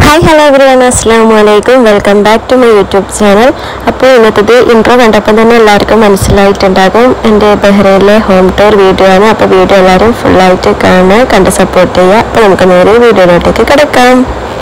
hi hello everyone അസ്സാം വലൈക്കും welcome back to my YouTube channel അപ്പോൾ ഇന്നത്തത് ഇൻട്രോ കണ്ടപ്പോൾ തന്നെ എല്ലാവർക്കും മനസ്സിലായിട്ടുണ്ടാകും എൻ്റെ ബഹ്റൈനിലെ ഹോം ടൂർ വീഡിയോ ആണ് അപ്പോൾ വീഡിയോ എല്ലാവരും ഫുള്ളായിട്ട് കാണുക കണ്ട് സപ്പോർട്ട് ചെയ്യുക അപ്പോൾ നമുക്ക് നേരെ വീഡിയോയിലോട്ടേക്ക് കിടക്കാം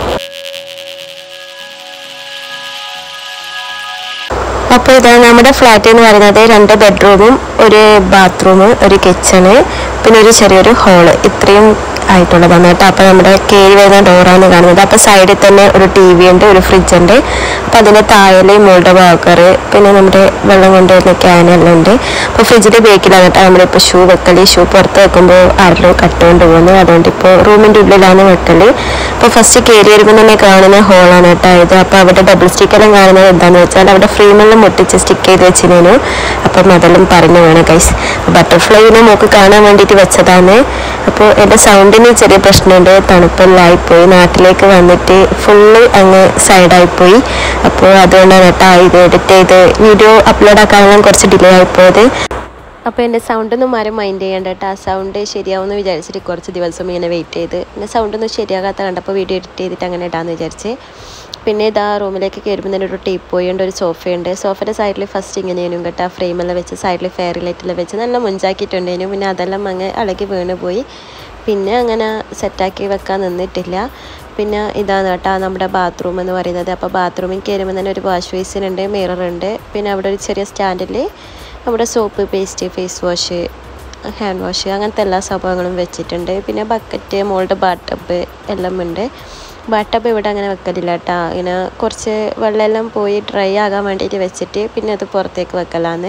അപ്പോൾ ഇതാണ് നമ്മുടെ ഫ്ലാറ്റ് എന്ന് പറയുന്നത് രണ്ട് ബെഡ്റൂമും ഒരു ബാത്റൂം ഒരു കിച്ചണ് പിന്നെ ഒരു ചെറിയൊരു ഹോള് ഇത്രയും ആയിട്ടുള്ളതാണ് കേട്ടോ അപ്പോൾ നമ്മുടെ കയറി വരുന്ന ഡോറാണ് കാണുന്നത് അപ്പോൾ സൈഡിൽ തന്നെ ഒരു ടി വി ഉണ്ട് ഒരു ഫ്രിഡ്ജ് ഉണ്ട് അപ്പോൾ അതിൻ്റെ താഴെ മോളുടെ വാക്കർ പിന്നെ നമ്മുടെ വെള്ളം കൊണ്ടുവരുന്ന ക്യാനെല്ലാം ഉണ്ട് അപ്പോൾ ഫ്രിഡ്ജിൻ്റെ ബേക്കിലാണ് കേട്ടോ നമ്മളിപ്പോൾ ഷൂ വെക്കൽ ഷൂ പുറത്ത് വെക്കുമ്പോൾ ആരല്ലോ കട്ടുകൊണ്ട് പോകുന്നു അതുകൊണ്ട് ഇപ്പോൾ റൂമിൻ്റെ ഉള്ളിലാണ് വെക്കൽ അപ്പോൾ ഫസ്റ്റ് കയറി വരുമ്പോൾ തന്നെ കാണുന്ന ഹോളാണ് കേട്ടോ ഇത് അപ്പോൾ അവിടെ ഡബിൾ സ്റ്റിക്കെല്ലാം കാണുന്നത് എന്താണെന്ന് വെച്ചാൽ അവിടെ ഫ്രെയിമെല്ലാം മുട്ടിച്ച് സ്റ്റിക്ക് ചെയ്ത് വെച്ചിരുന്നു അപ്പം അതെല്ലാം പറഞ്ഞു വേണം ഗൈസ് ബട്ടർഫ്ലൈനെ മോക്ക് കാണാൻ വേണ്ടിയിട്ട് വെച്ചതാണ് അപ്പോൾ എൻ്റെ സൗണ്ടിന് ചെറിയ പ്രശ്നമുണ്ട് തണുപ്പെല്ലായിപ്പോയി നാട്ടിലേക്ക് വന്നിട്ട് ഫുള്ള് അങ്ങ് സൈഡായിപ്പോയി അപ്പോൾ അതുകൊണ്ടാണ് കേട്ടോ ഇത് എഡിറ്റ് ചെയ്ത് വീഡിയോ അപ്ലോഡ് ആക്കാനെല്ലാം കുറച്ച് ഡിലേ ആയിപ്പോയത് അപ്പോൾ എൻ്റെ സൗണ്ടൊന്നും ആരും മൈൻഡ് ചെയ്യേണ്ട കേട്ടോ ആ സൗണ്ട് ശരിയാവുമെന്ന് വിചാരിച്ചിട്ട് കുറച്ച് ദിവസം ഇങ്ങനെ വെയിറ്റ് ചെയ്ത് പിന്നെ സൗണ്ടൊന്നും ശരിയാകാത്ത കണ്ടപ്പോൾ വീഡിയോ എഡിറ്റ് ചെയ്തിട്ട് അങ്ങനെ ഇടാമെന്ന് വിചാരിച്ച് പിന്നെ ഇതാ റൂമിലേക്ക് കയറുമ്പോൾ തന്നെ ഒരു ടീപ്പ് പോയുണ്ട് ഒരു സോഫയുണ്ട് സോഫയുടെ സൈഡിൽ ഫസ്റ്റ് ഇങ്ങനെയും കേട്ടോ ഫ്രെയിമെല്ലാം വെച്ച് സൈഡിൽ ഫെയർ ലൈറ്റെല്ലാം വെച്ച് നല്ല മുഞ്ചാക്കിയിട്ടുണ്ടേനു പിന്നെ അതെല്ലാം അങ്ങ് ഇളകി വീണ് പോയി പിന്നെ അങ്ങനെ സെറ്റാക്കി വെക്കാൻ നിന്നിട്ടില്ല പിന്നെ ഇതാണ് കേട്ടോ നമ്മുടെ ബാത്റൂം എന്ന് പറയുന്നത് അപ്പോൾ ബാത്റൂമിൽ കയറുമ്പോൾ തന്നെ ഒരു വാഷ് ബേസിനുണ്ട് മിറർ ഉണ്ട് പിന്നെ അവിടെ ഒരു ചെറിയ സ്റ്റാൻഡിൽ നമ്മുടെ soap paste face wash hand wash അങ്ങനത്തെ എല്ലാ സംഭവങ്ങളും വെച്ചിട്ടുണ്ട് പിന്നെ ബക്കറ്റ് മോളുടെ ബാട്ടപ്പ് എല്ലാം ഉണ്ട് ബാട്ടപ്പ് ഇവിടെ അങ്ങനെ വെക്കലില്ല കേട്ടോ ഇങ്ങനെ കുറച്ച് വെള്ളമെല്ലാം പോയി ഡ്രൈ ആകാൻ വേണ്ടിയിട്ട് വെച്ചിട്ട് പിന്നെ അത് പുറത്തേക്ക് വെക്കലാന്ന്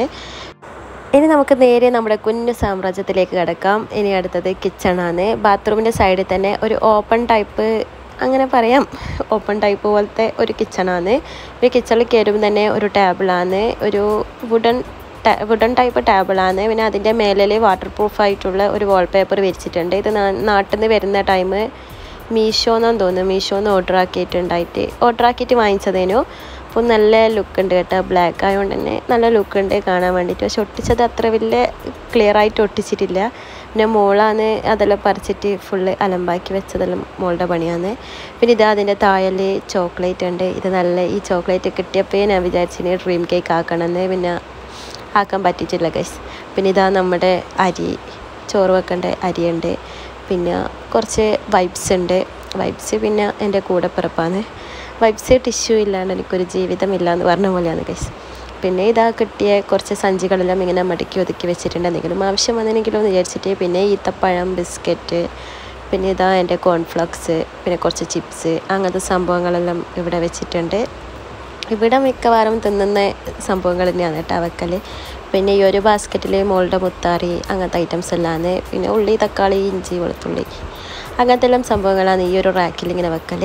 ഇനി നമുക്ക് നേരെ നമ്മുടെ കുഞ്ഞു സാമ്രാജ്യത്തിലേക്ക് കിടക്കാം ഇനി അടുത്തത് കിച്ചണാണ് ബാത്റൂമിൻ്റെ സൈഡിൽ തന്നെ ഒരു ഓപ്പൺ ടൈപ്പ് അങ്ങനെ പറയാം ഓപ്പൺ ടൈപ്പ് പോലത്തെ ഒരു കിച്ചണാണ് ഒരു കിച്ചണിൽ കയറുമ്പോൾ തന്നെ ഒരു ടേബിളാണ് ഒരു വുഡൻ വുഡൻ ടൈപ്പ് ടേബിളാണ് പിന്നെ അതിൻ്റെ മേലിൽ വാട്ടർ പ്രൂഫ് ആയിട്ടുള്ള ഒരു വാൾപേപ്പർ വിരിച്ചിട്ടുണ്ട് ഇത് നാട്ടിൽ നിന്ന് വരുന്ന ടൈം മീഷോന്നാന്ന് തോന്നുന്നു മീഷോന്ന് ഓർഡർ ആക്കിയിട്ടുണ്ടായിട്ട് ഓർഡർ ആക്കിയിട്ട് വാങ്ങിച്ചതേനു അപ്പോൾ നല്ല ലുക്ക് ഉണ്ട് കേട്ടോ ബ്ലാക്ക് ആയതുകൊണ്ട് തന്നെ നല്ല ലുക്ക് ഉണ്ട് കാണാൻ വേണ്ടിയിട്ട് പക്ഷെ ഒട്ടിച്ചത് അത്ര വലിയ ക്ലിയർ ആയിട്ട് ഒട്ടിച്ചിട്ടില്ല പിന്നെ മോളാണ് അതെല്ലാം പറിച്ചിട്ട് ഫുള്ള് അലമ്പാക്കി വെച്ചതെല്ലാം മോളുടെ പണിയാണ് പിന്നെ ഇതാ അതിൻ്റെ താഴൽ ചോക്ലേറ്റ് ഉണ്ട് ഇത് നല്ല ഈ ചോക്ലേറ്റ് കിട്ടിയപ്പോൾ ഞാൻ വിചാരിച്ചിന് ഡ്രീം കേക്ക് ആക്കണമെന്ന് പിന്നെ ആക്കാൻ പറ്റിയിട്ടില്ല ഗൈസ് പിന്നെ ഇതാ നമ്മുടെ അരി ചോറ് വെക്കേണ്ട അരിയുണ്ട് പിന്നെ കുറച്ച് വൈബ്സ് ഉണ്ട് വൈബ്സ് പിന്നെ എൻ്റെ കൂടെ പിറപ്പാണ് വൈബ്സ് ടിഷ്യൂ ഇല്ലാണ്ട് എനിക്കൊരു ജീവിതമില്ല എന്ന് പറഞ്ഞ പോലെയാണ് ഗൈസ് പിന്നെ ഇതാ കിട്ടിയ കുറച്ച് സഞ്ചികളെല്ലാം ഇങ്ങനെ മടക്കി ഒതുക്കി വെച്ചിട്ടുണ്ട് എന്തെങ്കിലും ആവശ്യം വന്നെങ്കിലോ എന്ന് വിചാരിച്ചിട്ട് പിന്നെ ഈത്തപ്പഴം ബിസ്ക്കറ്റ് പിന്നെ ഇതാ എൻ്റെ കോൺഫ്ലക്സ് പിന്നെ കുറച്ച് ചിപ്സ് അങ്ങനത്തെ സംഭവങ്ങളെല്ലാം ഇവിടെ വെച്ചിട്ടുണ്ട് ഇവിടെ മിക്കവാറും തിന്നുന്ന സംഭവങ്ങൾ തന്നെയാണ് കേട്ടോ വെക്കൽ പിന്നെ ഈ ഒരു ബാസ്ക്കറ്റിൽ മോളുടെ മുത്താറി അങ്ങനത്തെ ഐറ്റംസ് എല്ലാമാണ് പിന്നെ ഉള്ളി തക്കാളി ഇഞ്ചി വെളുത്തുള്ളി അങ്ങനത്തെ എല്ലാം സംഭവങ്ങളാണ് ഈ ഒരു റാക്കിൽ ഇങ്ങനെ വെക്കൽ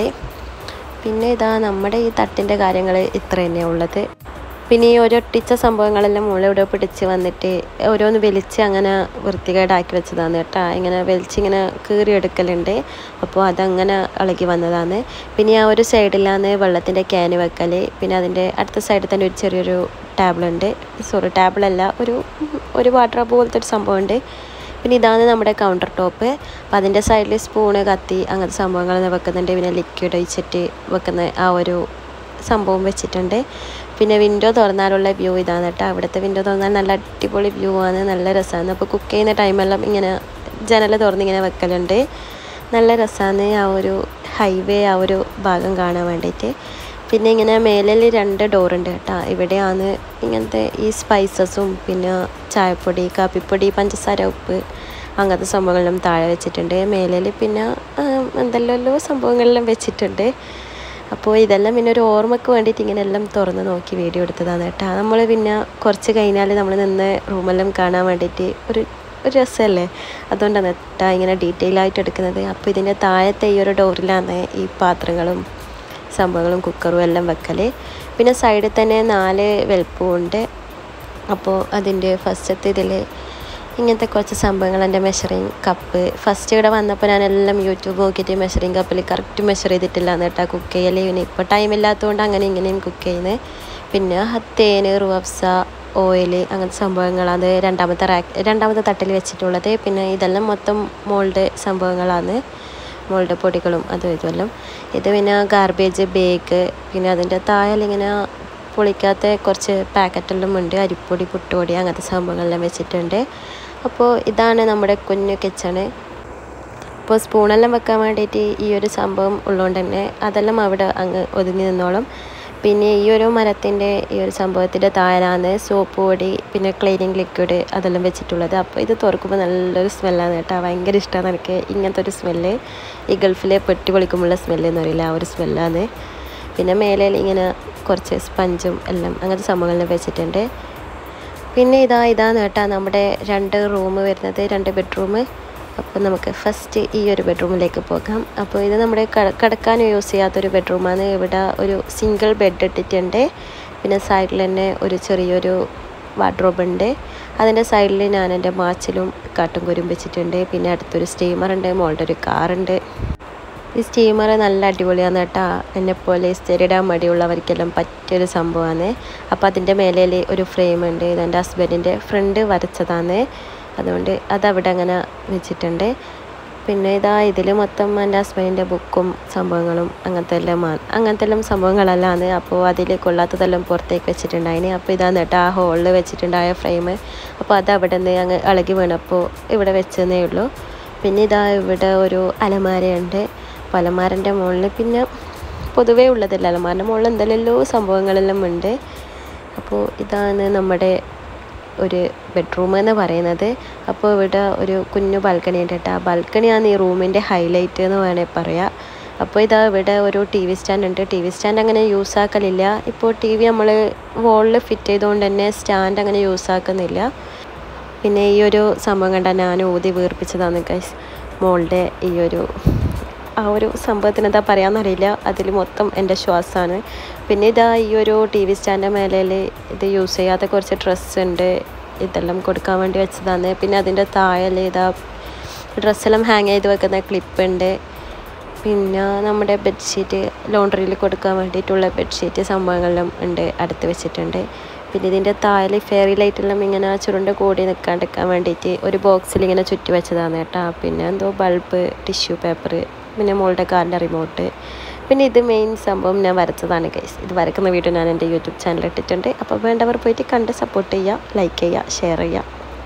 പിന്നെ ഇതാ നമ്മുടെ ഈ തട്ടിൻ്റെ കാര്യങ്ങൾ ഇത്ര തന്നെ ഉള്ളത് പിന്നെ ഈ ഒരൊട്ടിച്ച സംഭവങ്ങളെല്ലാം മുകളിവിടെ പിടിച്ച് വന്നിട്ട് ഓരോന്ന് വലിച്ച് അങ്ങനെ വൃത്തികേടാക്കി വെച്ചതാണ് കേട്ടോ ഇങ്ങനെ വലിച്ചിങ്ങനെ കീറിയെടുക്കലുണ്ട് അപ്പോൾ അതങ്ങനെ ഇളകി വന്നതാണ് പിന്നെ ആ ഒരു സൈഡിലാണ് വെള്ളത്തിൻ്റെ ക്യാന് വെക്കൽ പിന്നെ അതിൻ്റെ അടുത്ത സൈഡിൽ തന്നെ ഒരു ചെറിയൊരു ടേബിളുണ്ട് സോറി ടേബിളല്ല ഒരു ഒരു വാട്ടർ പോലത്തെ ഒരു സംഭവമുണ്ട് പിന്നെ ഇതാണ് നമ്മുടെ കൗണ്ടർ ടോപ്പ് അപ്പം അതിൻ്റെ സൈഡിൽ സ്പൂണ് കത്തി അങ്ങനത്തെ സംഭവങ്ങളൊക്കെ വെക്കുന്നുണ്ട് പിന്നെ ലിക്വിഡ് ഒഴിച്ചിട്ട് വെക്കുന്ന ആ ഒരു സംഭവം വെച്ചിട്ടുണ്ട് പിന്നെ വിൻഡോ തുറന്നാലുള്ള വ്യൂ ഇതാണ് കേട്ടോ അവിടുത്തെ വിൻഡോ തുറന്നാൽ നല്ല അടിപൊളി വ്യൂ ആണ് നല്ല രസമാണ് അപ്പോൾ കുക്ക് ചെയ്യുന്ന ടൈമെല്ലാം ഇങ്ങനെ ജനൽ തുറന്നിങ്ങനെ വെക്കലുണ്ട് നല്ല രസമാണ് ആ ഒരു ഹൈവേ ആ ഒരു ഭാഗം കാണാൻ വേണ്ടിയിട്ട് പിന്നെ ഇങ്ങനെ മേലിൽ രണ്ട് ഡോറുണ്ട് കേട്ടോ ഇവിടെയാണ് ഇങ്ങനത്തെ ഈ സ്പൈസസും പിന്നെ ചായപ്പൊടി കാപ്പിപ്പൊടി പഞ്ചസാര ഉപ്പ് അങ്ങനത്തെ സംഭവങ്ങളെല്ലാം താഴെ വെച്ചിട്ടുണ്ട് മേലിൽ പിന്നെ എന്തെല്ലോ സംഭവങ്ങളെല്ലാം വെച്ചിട്ടുണ്ട് അപ്പോൾ ഇതെല്ലാം പിന്നെ ഒരു ഓർമ്മയ്ക്ക് വേണ്ടിയിട്ട് ഇങ്ങനെ എല്ലാം തുറന്ന് നോക്കി വീഡിയോ എടുത്തതാണ് കേട്ടോ നമ്മൾ പിന്നെ കുറച്ച് കഴിഞ്ഞാൽ നമ്മൾ നിന്ന് റൂമെല്ലാം കാണാൻ വേണ്ടിയിട്ട് ഒരു ഒരു രസമല്ലേ അതുകൊണ്ടാണ് കേട്ടോ ഇങ്ങനെ ഡീറ്റെയിൽ ആയിട്ട് എടുക്കുന്നത് അപ്പോൾ ഇതിൻ്റെ താഴത്തെ ഈ ഒരു ഡോറിലാണ് ഈ പാത്രങ്ങളും സംഭവങ്ങളും കുക്കറും എല്ലാം വെക്കൽ പിന്നെ സൈഡിൽ തന്നെ നാല് വെൽപ്പുണ്ട് അപ്പോൾ അതിൻ്റെ ഫസ്റ്റത്തെ ഇതിൽ ഇങ്ങനത്തെ കുറച്ച് സംഭവങ്ങൾ എൻ്റെ മെഷറിങ് കപ്പ് ഫസ്റ്റ് ഇവിടെ വന്നപ്പോൾ ഞാൻ എല്ലാം യൂട്യൂബ് നോക്കിയിട്ട് മെഷറിങ് കപ്പിൽ കറക്റ്റ് മെഷർ ചെയ്തിട്ടില്ല എന്നിട്ടാ കുക്ക് ചെയ്യൽ പിന്നെ ഇപ്പോൾ ടൈം ഇല്ലാത്തതുകൊണ്ട് അങ്ങനെ ഇങ്ങനെയും കുക്ക് ചെയ്യുന്നത് പിന്നെ തേന് റുവഫ്സ ഓയിൽ അങ്ങനത്തെ സംഭവങ്ങൾ അത് രണ്ടാമത്തെ റാക്ക് രണ്ടാമത്തെ തട്ടിൽ വെച്ചിട്ടുള്ളത് പിന്നെ ഇതെല്ലാം മൊത്തം മോൾഡ് സംഭവങ്ങളാണ് മോളുടെ പൊടികളും അതും ഇതുമെല്ലാം ഇത് പിന്നെ ഗാർബേജ് ബേഗ് പിന്നെ അതിൻ്റെ താഴെല്ലാം പൊളിക്കാത്ത കുറച്ച് പാക്കറ്റെല്ലാം ഉണ്ട് അരിപ്പൊടി പുട്ടുപൊടി അങ്ങനത്തെ സംഭവങ്ങളെല്ലാം വെച്ചിട്ടുണ്ട് അപ്പോൾ ഇതാണ് നമ്മുടെ കുഞ്ഞു കിച്ചണ് അപ്പോൾ സ്പൂണെല്ലാം വെക്കാൻ വേണ്ടിയിട്ട് ഈ ഒരു സംഭവം ഉള്ളതുകൊണ്ട് തന്നെ അതെല്ലാം അവിടെ അങ്ങ് ഒതുങ്ങി നിന്നോളും പിന്നെ ഈ ഒരു മരത്തിൻ്റെ ഈ ഒരു സംഭവത്തിൻ്റെ താഴെയാണ് സോപ്പ് പൊടി പിന്നെ ക്ലീനിങ് ലിക്വിഡ് അതെല്ലാം വെച്ചിട്ടുള്ളത് അപ്പോൾ ഇത് തുറക്കുമ്പോൾ നല്ലൊരു സ്മെല്ലാണ് കേട്ടോ ഭയങ്കര ഇഷ്ടമാണ് എനിക്ക് ഇങ്ങനത്തെ ഒരു സ്മെല്ല് ഈ ഗൾഫിലെ പെട്ടി പൊളിക്കുമ്പോഴുള്ള സ്മെല്ല് എന്ന് പറയില്ല ആ ഒരു സ്മെല്ലാണ് പിന്നെ മേലെ ഇങ്ങനെ കുറച്ച് സ്പഞ്ചും എല്ലാം അങ്ങനത്തെ സംഭവങ്ങളെല്ലാം വെച്ചിട്ടുണ്ട് പിന്നെ ഇതാ ഇതാണ് കേട്ടോ നമ്മുടെ രണ്ട് റൂം വരുന്നത് രണ്ട് ബെഡ്റൂം അപ്പോൾ നമുക്ക് ഫസ്റ്റ് ഈ ഒരു ബെഡ്റൂമിലേക്ക് പോകാം അപ്പോൾ ഇത് നമ്മുടെ കട- കിടക്കാൻ യൂസ് ചെയ്യാത്തൊരു ബെഡ്റൂമാണ് ഇവിടെ ഒരു സിംഗിൾ ബെഡ് ഇട്ടിട്ടുണ്ട് പിന്നെ സൈഡിൽ തന്നെ ഒരു ചെറിയൊരു വാർഡ്രോബ് ഉണ്ട് അതിൻ്റെ സൈഡിൽ ഞാൻ എൻ്റെ മാച്ചിലും കാട്ടും കുരും വെച്ചിട്ടുണ്ട് പിന്നെ അടുത്തൊരു സ്റ്റീമർ ഉണ്ട് മോളുടെ ഒരു കാറുണ്ട് ഈ സ്റ്റീമർ നല്ല അടിപൊളിയാണ് കേട്ടോ എന്നെപ്പോലെ ഇസ്തിരിടാൻ മടിയുള്ളവർക്കെല്ലാം പറ്റിയൊരു സംഭവമാണ് അപ്പോൾ അതിൻ്റെ മേലെ ഒരു ഫ്രെയിം ഉണ്ട് ഇത് എൻ്റെ ഹസ്ബൻഡിൻ്റെ ഫ്രണ്ട് വരച്ചതാണ് അതുകൊണ്ട് അതവിടെ അങ്ങനെ വെച്ചിട്ടുണ്ട് പിന്നെ ഇതാ ഇതിൽ മൊത്തം എൻ്റെ ഹസ്ബൻഡിൻ്റെ ബുക്കും സംഭവങ്ങളും അങ്ങനത്തെ എല്ലാം ആണ് അങ്ങനത്തെ എല്ലാം സംഭവങ്ങളെല്ലാം അപ്പോൾ അതിൽ കൊള്ളാത്തതെല്ലാം പുറത്തേക്ക് വെച്ചിട്ടുണ്ടായിന് അപ്പോൾ ഇതാണ് കേട്ടോ ആ ഹോളിൽ വെച്ചിട്ടുണ്ടായ ഫ്രെയിം അപ്പോൾ അത് അവിടെ നിന്ന് അങ്ങ് ഇളകി വീണപ്പോൾ ഇവിടെ വെച്ചതേ ഉള്ളൂ പിന്നെ ഇതാ ഇവിടെ ഒരു അലമാരയുണ്ട് അപ്പോൾ അലമാരൻ്റെ മുകളിൽ പിന്നെ പൊതുവേ ഉള്ളതല്ല അലമാരൻ്റെ മുകളിൽ എന്തെല്ലോ സംഭവങ്ങളെല്ലാം ഉണ്ട് അപ്പോൾ ഇതാണ് നമ്മുടെ ഒരു ബെഡ്റൂം എന്ന് പറയുന്നത് അപ്പോൾ ഇവിടെ ഒരു കുഞ്ഞു ബാൽക്കണി ഉണ്ട് കേട്ടോ ആ ബാൽക്കണിയാണ് ഈ റൂമിൻ്റെ ഹൈലൈറ്റ് എന്ന് വേണേൽ പറയാം അപ്പോൾ ഇതാ ഇവിടെ ഒരു ടി വി സ്റ്റാൻഡ് ഉണ്ട് ടി വി സ്റ്റാൻഡ് അങ്ങനെ യൂസ് ആക്കലില്ല ഇപ്പോൾ ടി വി നമ്മൾ വോളിൽ ഫിറ്റ് ചെയ്തുകൊണ്ട് തന്നെ സ്റ്റാൻഡ് അങ്ങനെ യൂസ് ആക്കുന്നില്ല പിന്നെ ഈ ഒരു സംഭവം കണ്ടാൽ ഞാൻ ഊതി വീർപ്പിച്ചതാണ് ഗൈസ് മോളുടെ ഈ ഒരു ആ ഒരു സംഭവത്തിന് എന്താ പറയാമെന്നറിയില്ല അതിൽ മൊത്തം എൻ്റെ ശ്വാസമാണ് പിന്നെ ഇതാ ഈ ഒരു ടി വി സ്റ്റാൻഡിൻ്റെ മേലെ ഇത് യൂസ് ചെയ്യാത്ത കുറച്ച് ഡ്രസ്സ് ഉണ്ട് ഇതെല്ലാം കൊടുക്കാൻ വേണ്ടി വെച്ചതാണ് പിന്നെ അതിൻ്റെ താഴെ ഇതാ ഡ്രസ്സെല്ലാം ഹാങ് ചെയ്ത് വെക്കുന്ന ക്ലിപ്പ് ഉണ്ട് പിന്നെ നമ്മുടെ ബെഡ്ഷീറ്റ് ലോണ്ടറിയിൽ കൊടുക്കാൻ വേണ്ടിയിട്ടുള്ള ബെഡ്ഷീറ്റ് സംഭവങ്ങളെല്ലാം ഉണ്ട് അടുത്ത് വെച്ചിട്ടുണ്ട് പിന്നെ ഇതിൻ്റെ താഴെ ഫെയറി ലൈറ്റെല്ലാം ഇങ്ങനെ ചുരുണ്ട് കൂടി നിൽക്കാണ്ടിരിക്കാൻ വേണ്ടിയിട്ട് ഒരു ബോക്സിൽ ഇങ്ങനെ ചുറ്റി വെച്ചതാണ് കേട്ടോ പിന്നെ എന്തോ ബൾബ് ടിഷ്യൂ പേപ്പർ പിന്നെ മോളുടെ കാറിൻ്റെ റിമോട്ട് പിന്നെ ഇത് മെയിൻ സംഭവം ഞാൻ വരച്ചതാണ് ഗൈസ് ഇത് വരക്കുന്ന വീഡിയോ ഞാൻ എൻ്റെ യൂട്യൂബ് ചാനൽ ഇട്ടിട്ടുണ്ട് അപ്പോൾ വേണ്ടവർ പോയിട്ട് കണ്ട് സപ്പോർട്ട് ചെയ്യുക ലൈക്ക് ചെയ്യുക ഷെയർ ചെയ്യുക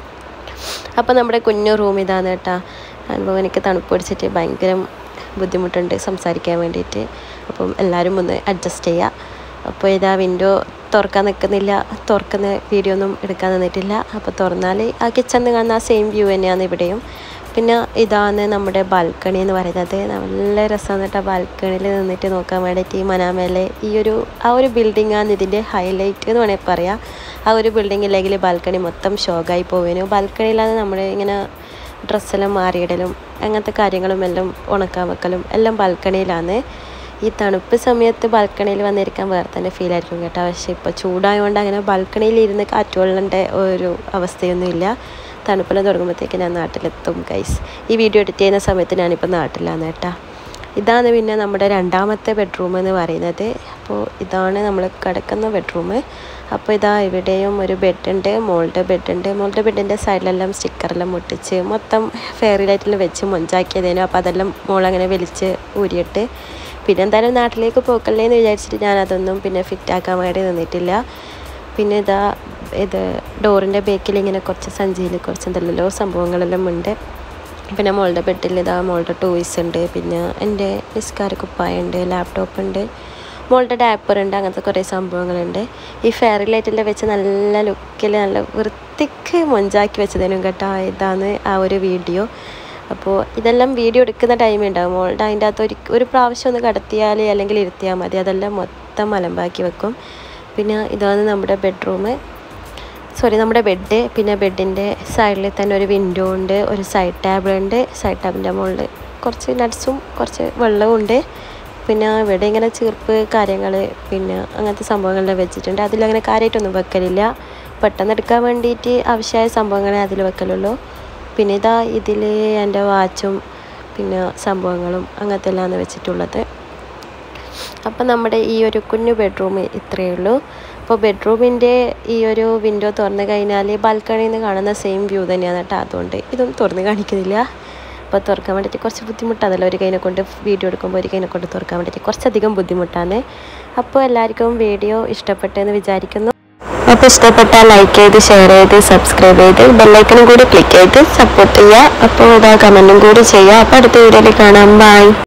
അപ്പോൾ നമ്മുടെ കുഞ്ഞു റൂം ഇതാണ് കേട്ടോ അനുഭവം എനിക്ക് തണുപ്പ് പിടിച്ചിട്ട് ഭയങ്കര ബുദ്ധിമുട്ടുണ്ട് സംസാരിക്കാൻ വേണ്ടിയിട്ട് അപ്പം എല്ലാവരും ഒന്ന് അഡ്ജസ്റ്റ് ചെയ്യുക അപ്പോൾ ഇതാ വിൻഡോ തുറക്കാൻ നിൽക്കുന്നില്ല തുറക്കുന്ന വീഡിയോ ഒന്നും എടുക്കാൻ നിന്നിട്ടില്ല അപ്പോൾ തുറന്നാൽ ആ കിച്ചണിൽ കാണുന്ന ആ സെയിം വ്യൂ തന്നെയാണ് ഇവിടെയും പിന്നെ ഇതാണ് നമ്മുടെ ബാൽക്കണി എന്ന് പറയുന്നത് നല്ല രസമാണ് കേട്ടോ ബാൽക്കണിയിൽ നിന്നിട്ട് നോക്കാൻ വേണ്ടിയിട്ട് ഈ മനാമേലെ ഈ ഒരു ആ ഒരു ബിൽഡിങ്ങാണ് ഇതിൻ്റെ ഹൈലൈറ്റ് എന്ന് വേണമെങ്കിൽ പറയാം ആ ഒരു ബിൽഡിംഗ് ഇല്ലെങ്കിൽ ബാൽക്കണി മൊത്തം ഷോക്കായി പോവേനു ബാൽക്കണിയിലാണ് നമ്മൾ ഇങ്ങനെ ഡ്രസ്സെല്ലാം മാറിയിടലും അങ്ങനത്തെ കാര്യങ്ങളും എല്ലാം ഉണക്കാൻ വെക്കലും എല്ലാം ബാൽക്കണിയിലാണ് ഈ തണുപ്പ് സമയത്ത് ബാൽക്കണിയിൽ വന്നിരിക്കാൻ വേറെ തന്നെ ഫീൽ ആയിരിക്കും കേട്ടോ പക്ഷേ ഇപ്പോൾ ചൂടായതുകൊണ്ട് അങ്ങനെ ബാൽക്കണിയിൽ ഇരുന്ന് കാറ്റ് കൊള്ളേണ്ട ഒരു അവസ്ഥയൊന്നുമില്ല തണുപ്പെല്ലാം തുടങ്ങുമ്പോഴത്തേക്ക് ഞാൻ നാട്ടിലെത്തും ഗൈസ് ഈ വീഡിയോ എഡിറ്റ് ചെയ്യുന്ന സമയത്ത് ഞാനിപ്പോൾ നാട്ടിലാണ് കേട്ടോ ഇതാണ് പിന്നെ നമ്മുടെ രണ്ടാമത്തെ ബെഡ്റൂം എന്ന് പറയുന്നത് അപ്പോൾ ഇതാണ് നമ്മൾ കിടക്കുന്ന ബെഡ്റൂം അപ്പോൾ ഇതാ ഇവിടെയും ഒരു ബെഡുണ്ട് മോളുടെ ബെഡുണ്ട് മോളുടെ ബെഡിൻ്റെ സൈഡിലെല്ലാം സ്റ്റിക്കറെല്ലാം മുട്ടിച്ച് മൊത്തം ഫെയറി ലൈറ്റിൽ വെച്ച് മൊഞ്ചാക്കിയതേനു അപ്പോൾ അതെല്ലാം മോളങ്ങനെ വലിച്ച് ഊരിയിട്ട് പിന്നെ എന്തായാലും നാട്ടിലേക്ക് പോക്കല്ലേ എന്ന് വിചാരിച്ചിട്ട് ഞാനതൊന്നും പിന്നെ ഫിറ്റാക്കാൻ വേണ്ടി നിന്നിട്ടില്ല പിന്നെ ഇതാ ഇത് ഡോറിൻ്റെ ബേക്കിൽ ഇങ്ങനെ കുറച്ച് സഞ്ചിയിൽ കുറച്ച് എന്തെല്ലോ സംഭവങ്ങളെല്ലാം ഉണ്ട് പിന്നെ മോളുടെ ബെഡിൽ ഇതാ മോളുടെ ടോയ്സ് ഉണ്ട് പിന്നെ എൻ്റെ നിസ്കാര കുപ്പായുണ്ട് ലാപ്ടോപ്പ് ഉണ്ട് മോളുടെ ഡാപ്പർ ഉണ്ട് അങ്ങനത്തെ കുറേ സംഭവങ്ങളുണ്ട് ഈ ഫെയറി ലൈറ്റെല്ലാം വെച്ച് നല്ല ലുക്കിൽ നല്ല വൃത്തിക്ക് മൊഞ്ചാക്കി വെച്ചതിനും കേട്ടോ ഇതാണ് ആ ഒരു വീഡിയോ അപ്പോൾ ഇതെല്ലാം വീഡിയോ എടുക്കുന്ന ടൈം ഉണ്ടാവും മോളുടെ അതിൻ്റെ അകത്ത് ഒരു ഒരു പ്രാവശ്യം ഒന്ന് കടത്തിയാൽ അല്ലെങ്കിൽ ഇരുത്തിയാൽ മതി അതെല്ലാം മൊത്തം അലമ്പാക്കി വെക്കും പിന്നെ ഇതാണ് നമ്മുടെ ബെഡ്റൂം സോറി നമ്മുടെ ബെഡ് പിന്നെ ബെഡിൻ്റെ സൈഡിൽ തന്നെ ഒരു വിൻഡോ ഉണ്ട് ഒരു സൈഡ് ടേബിൾ ഉണ്ട് സൈഡ് ടേബിളിൻ്റെ മുകളിൽ കുറച്ച് നട്ട്സും കുറച്ച് വെള്ളവും ഉണ്ട് പിന്നെ ഇവിടെ ഇങ്ങനെ ചീർപ്പ് കാര്യങ്ങൾ പിന്നെ അങ്ങനത്തെ സംഭവങ്ങളെല്ലാം വെച്ചിട്ടുണ്ട് അതിലങ്ങനെ കാര്യമായിട്ടൊന്നും വെക്കലില്ല പെട്ടെന്ന് എടുക്കാൻ വേണ്ടിയിട്ട് ആവശ്യമായ സംഭവങ്ങളെ അതിൽ വെക്കലുള്ളൂ പിന്നെ ഇതാ ഇതിൽ എൻ്റെ വാച്ചും പിന്നെ സംഭവങ്ങളും അങ്ങനത്തെ എല്ലാമാണ് വെച്ചിട്ടുള്ളത് അപ്പം നമ്മുടെ ഈ ഒരു കുഞ്ഞു ബെഡ്റൂം ഇത്രയേ ഉള്ളൂ അപ്പോൾ ബെഡ്റൂമിൻ്റെ ഈ ഒരു വിൻഡോ തുറന്ന് കഴിഞ്ഞാൽ ബാൽക്കണിയിൽ നിന്ന് കാണുന്ന സെയിം വ്യൂ തന്നെയാണ് കേട്ടോ അതുകൊണ്ട് ഇതൊന്നും തുറന്ന് കാണിക്കുന്നില്ല അപ്പോൾ അപ്പോൾ തുറക്കാൻ വേണ്ടിയിട്ട് കുറച്ച് ബുദ്ധിമുട്ടാണല്ലോ ഒരു കൈനെ കൊണ്ട് വീഡിയോ എടുക്കുമ്പോൾ ഒരു കൈനെ കൊണ്ട് തുറക്കാൻ വേണ്ടിയിട്ട് കുറച്ചധികം ബുദ്ധിമുട്ടാണ് അപ്പോൾ എല്ലാവർക്കും വീഡിയോ ഇഷ്ടപ്പെട്ടെന്ന് വിചാരിക്കുന്നു അപ്പോൾ ഇഷ്ടപ്പെട്ടാൽ ലൈക്ക് ചെയ്ത് ഷെയർ ചെയ്ത് സബ്സ്ക്രൈബ് ചെയ്ത് ബെല്ലൈക്കനും കൂടി ക്ലിക്ക് ചെയ്ത് സപ്പോർട്ട് ചെയ്യുക അപ്പോൾ ഇതാ കമൻറ്റും കൂടി ചെയ്യുക അപ്പോൾ അടുത്ത വീഡിയോയിൽ കാണാം ബൈ